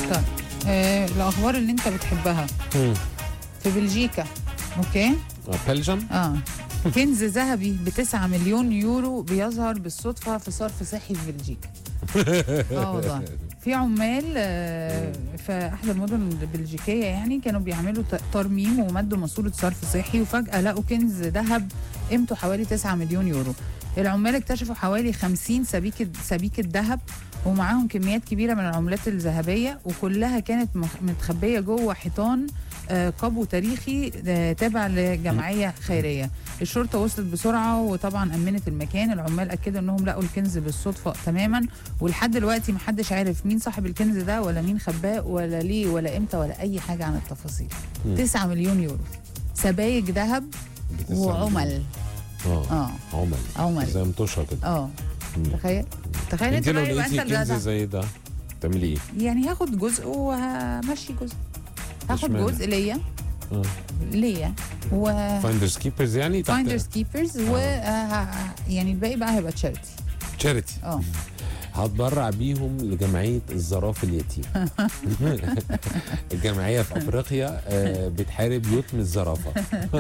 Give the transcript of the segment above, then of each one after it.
طيب آه الاخبار اللي انت بتحبها مم. في بلجيكا اوكي آه، بلجم اه كنز ذهبي ب 9 مليون يورو بيظهر بالصدفه في صرف صحي في بلجيكا اه والله في عمال آه، في احدى المدن البلجيكيه يعني كانوا بيعملوا ت- ترميم ومدوا ماسوره صرف صحي وفجاه لقوا كنز ذهب قيمته حوالي 9 مليون يورو العمال اكتشفوا حوالي 50 سبيكه سبيكه ذهب ومعاهم كميات كبيره من العملات الذهبيه وكلها كانت مخ- متخبيه جوه حيطان آه، قبو تاريخي آه، تابع لجمعيه خيريه الشرطه وصلت بسرعه وطبعا امنت المكان العمال اكدوا انهم لقوا الكنز بالصدفه تماما ولحد دلوقتي محدش عارف مين صاحب الكنز ده ولا مين خباه ولا ليه ولا امتى ولا اي حاجه عن التفاصيل مم. 9 مليون يورو سبايك ذهب بتسعة وعمل اه اه عمل عمل زي مطوشه كده اه مم. تخيل تخيل انت انت لو بقى يبقى لقيتي انت كنز اللي زي ده تعملي ايه؟ يعني هاخد جزء وهمشي جزء هاخد اشمعنى؟ جزء ليا اه ليا و فايندرز كيبرز يعني تحت فايندرز كيبرز و آه، يعني الباقي بقى هيبقى تشاريتي تشاريتي اه هتبرع بيهم لجمعيه الزرافه اليتيم الجمعيه في افريقيا آه، بتحارب يتم الزرافه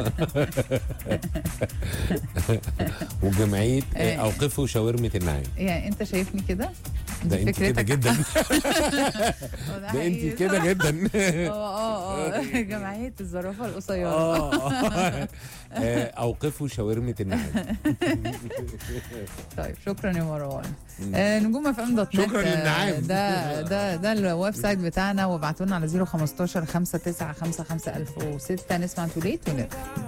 وجمعيه آه، آه. اوقفوا شاورمه النعام يعني انت شايفني كده ده دي انت كده فكرتك. جدا آه، ده حقيقي. انت كده جدا اه اه اه جمعيه الزرافه القصيره اه آه، اوقفوا شاورمه النعام طيب شكرا يا مروان آه نجوم اف ام دوت نت شكراً آه، للنعام. ده ده ده الويب سايت بتاعنا وابعتوا لنا على 015 59 55 1006 نسمع توليت ونرجع